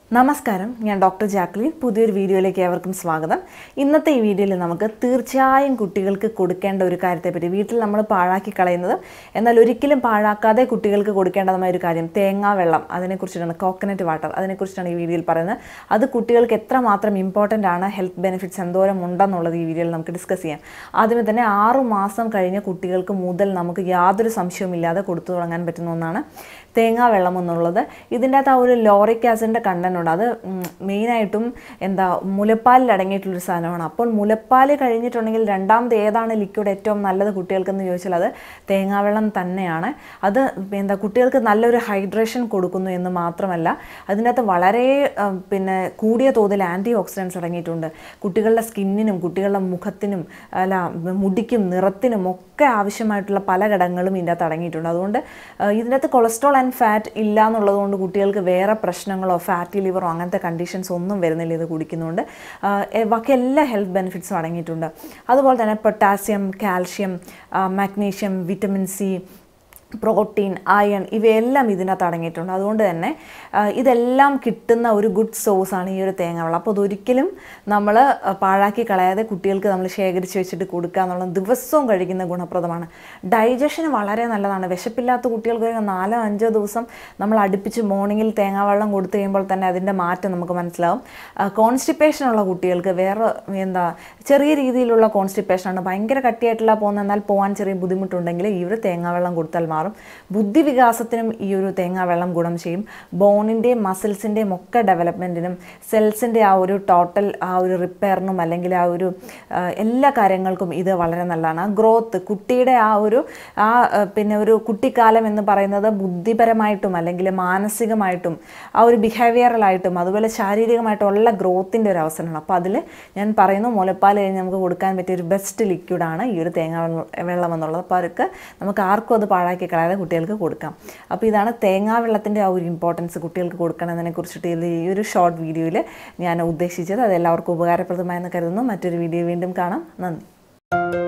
നമസ്കാരം ഞാൻ doctor Jacqueline പുതിയൊരു വീഡിയോയിലേക്ക് ഏവർക്കും സ്വാഗതം ഇന്നത്തെ ഈ വീഡിയോയിൽ നമുക്ക് തീർച്ചയായും കുട്ടികൾക്ക് കൊടുക്കേണ്ട ഒരു കാര്യത്തെപ്പറ്റി വീട്ടിൽ നമ്മൾ പാഴാക്കി കളയുന്നത് എന്നാൽ ഒരിക്കലും പാഴാക്കാതെ കുട്ടികൾക്ക് കൊടുക്കേണ്ടതുമായ ഒരു കാര്യം തേങ്ങാ വെള്ളം അതിനെക്കുറിച്ചിട്ടാണ് കോക്കനട്ട് വാട്ടർ അതിനെക്കുറിച്ചിട്ടാണ് ഈ വീഡിയോയിൽ പറയുന്നത് അത് കുട്ടികൾക്ക് എത്രമാത്രം ഇമ്പോർട്ടൻ്റ് ആണ് ഹെൽത്ത് ബെനിഫിറ്റ്സ് എന്തോരം ഉണ്ടെന്നുള്ളത് ഈ വീഡിയോയിൽ നമുക്ക് ഡിസ്കസ് ചെയ്യാം ആദ്യമേ തന്നെ ആറു മാസം കഴിഞ്ഞ കുട്ടികൾക്ക് മുതൽ നമുക്ക് യാതൊരു സംശയവുമില്ലാതെ കൊടുത്തു തുടങ്ങാൻ പറ്റുന്ന ഒന്നാണ് തേങ്ങാ വെള്ളം എന്നുള്ളത് ഇതിൻ്റെ അകത്ത് ആ ഒരു ലോറിക് ആസിഡിൻ്റെ കണ്ടന്റ് ഉണ്ട് അത് മെയിനായിട്ടും എന്താ മുലപ്പാലിൽ അടങ്ങിയിട്ടുള്ളൊരു സാധനമാണ് അപ്പോൾ മുലപ്പാൽ കഴിഞ്ഞിട്ടുണ്ടെങ്കിൽ രണ്ടാമത് ഏതാണ് ലിക്വിഡ് ഏറ്റവും നല്ലത് കുട്ടികൾക്കെന്ന് ചോദിച്ചാൽ അത് തേങ്ങാവെള്ളം തന്നെയാണ് അത് എന്താ കുട്ടികൾക്ക് നല്ലൊരു ഹൈഡ്രേഷൻ കൊടുക്കുന്നു എന്ന് മാത്രമല്ല അതിൻ്റെ അകത്ത് വളരെ ആ, പിന്നെ കൂടിയ തോതിൽ ആൻറ്റി ഓക്സിഡൻസ് അടങ്ങിയിട്ടുണ്ട് കുട്ടികളുടെ സ്കിന്നിനും കുട്ടികളുടെ മുഖത്തിനും അല്ല മുടിക്കും നിറത്തിനും ഒക്കെ ആവശ്യമായിട്ടുള്ള പല ഘടകങ്ങളും ഇതിൻ്റെ അകത്ത് അടങ്ങിയിട്ടുണ്ട് അതുകൊണ്ട് ആ, ഇതിൻ്റെ അകത്ത് കൊളസ്ട്രോൾ ആൻഡ് ഫാറ്റ് ഇല്ല എന്നുള്ളത് കൊണ്ട് കുട്ടികൾക്ക് വേറെ പ്രശ്നങ്ങളോ ഫാറ്റി ലിവറോ അങ്ങനത്തെ കണ്ടീഷൻസ് ഒന്നും വരുന്നില്ല ഇത് കുടിക്കുന്നതുകൊണ്ട് ആ, എ- ബാക്കി എല്ലാ ഹെൽത്ത് ബെനിഫിറ്റ്സും അടങ്ങിയിട്ടുണ്ട് അതുപോലെ തന്നെ potassium calcium magnesium vitamin C protein iron ഇവയെല്ലാം ഇതിനകത്ത് അടങ്ങിയിട്ടുണ്ട് അതുകൊണ്ട് തന്നെ ആ, ഇതെല്ലാം കിട്ടുന്ന ഒരു ഗുഡ് സോഴ്സാണ് ഈ ഒരു തേങ്ങാവെള്ളം അപ്പോൾ അതൊരിക്കലും നമ്മൾ പാഴാക്കി കളയാതെ കുട്ടികൾക്ക് നമ്മൾ ശേഖരിച്ച് വെച്ചിട്ട് കൊടുക്കുക എന്നുള്ളത് ദിവസവും കഴിക്കുന്ന ഗുണപ്രദമാണ് ഡൈജഷന് വളരെ നല്ലതാണ് വിശപ്പില്ലാത്ത കുട്ടികൾക്ക് ഒരു നാലോ അഞ്ചോ ദിവസം നമ്മൾ അടുപ്പിച്ച് മോർണിംഗിൽ തേങ്ങാവെള്ളം കൊടുത്തു കഴിയുമ്പോൾ തന്നെ അതിൻ്റെ മാറ്റം നമുക്ക് മനസ്സിലാവും കോൺസ്റ്റിപ്പേഷൻ ഉള്ള കുട്ടികൾക്ക് വേറെ എന്താ ചെറിയ രീതിയിലുള്ള കോൺസ്റ്റിപ്പേഷനാണ് ഭയങ്കര കട്ടിയായിട്ടുള്ള പോകുന്ന എന്നാൽ പോകാൻ ചെറിയ ബുദ്ധിമുട്ടുണ്ടെങ്കിൽ ഈ ഒരു തേങ്ങാവെള്ളം കൊടുത്താൽ മാറും ബുദ്ധി വികാസത്തിനും ഈ ഒരു തേങ്ങാവെള്ളം ഗുണം ചെയ്യും ബോണിൻ്റെയും മസിൽസിൻ്റെയും ഒക്കെ ഡെവലപ്മെൻറ്റിനും സെൽസിൻ്റെ ആ ഒരു ടോട്ടൽ ആ ഒരു റിപ്പയറിനും അല്ലെങ്കിൽ ആ ഒരു ആ, എല്ലാ കാര്യങ്ങൾക്കും ഇത് വളരെ നല്ലതാണ് ആ ഗ്രോത്ത് കുട്ടിയുടെ ആ ഒരു ആ ആ, പിന്നെ ഒരു കുട്ടിക്കാലം എന്ന് പറയുന്നത് ബുദ്ധിപരമായിട്ടും അല്ലെങ്കിൽ മാനസികമായിട്ടും ആ ഒരു ബിഹേവിയറലായിട്ടും അതുപോലെ ശാരീരികമായിട്ടുള്ള ഗ്രോത്തിൻ്റെ ഒരു അവസരമാണ് അപ്പോൾ അതിൽ ഞാൻ പറയുന്നു മുലപ്പാൽ കഴിഞ്ഞ് നമുക്ക് കൊടുക്കാൻ പറ്റിയ ഒരു ബെസ്റ്റ് ലിക്വിഡാണ് ഈ ഒരു തേങ്ങ വെള്ളം- വെള്ളം എന്നുള്ളത് അപ്പോൾ അവർക്ക് നമുക്ക് ആർക്കും അത് പാഴാക്കി കളയാതെ കുട്ടികൾക്ക് കൊടുക്കാം അപ്പോൾ ഇതാണ് തേങ്ങാ വെള്ളത്തിൻ്റെ ആ ഒരു ഇമ്പോർട്ടൻസ് കുട്ടികൾക്ക് കൊടുക്കണമെന്നതിനെ കുറിച്ചിട്ട് ഇത് ഈ ഒരു ഷോർട്ട് വീഡിയോയിൽ ഞാൻ ഉദ്ദേശിച്ചത് അത് എല്ലാവർക്കും ഉപകാരപ്രദമായെന്ന് കരുതുന്നു മറ്റൊരു വീഡിയോ വീണ്ടും കാണാം നന്ദി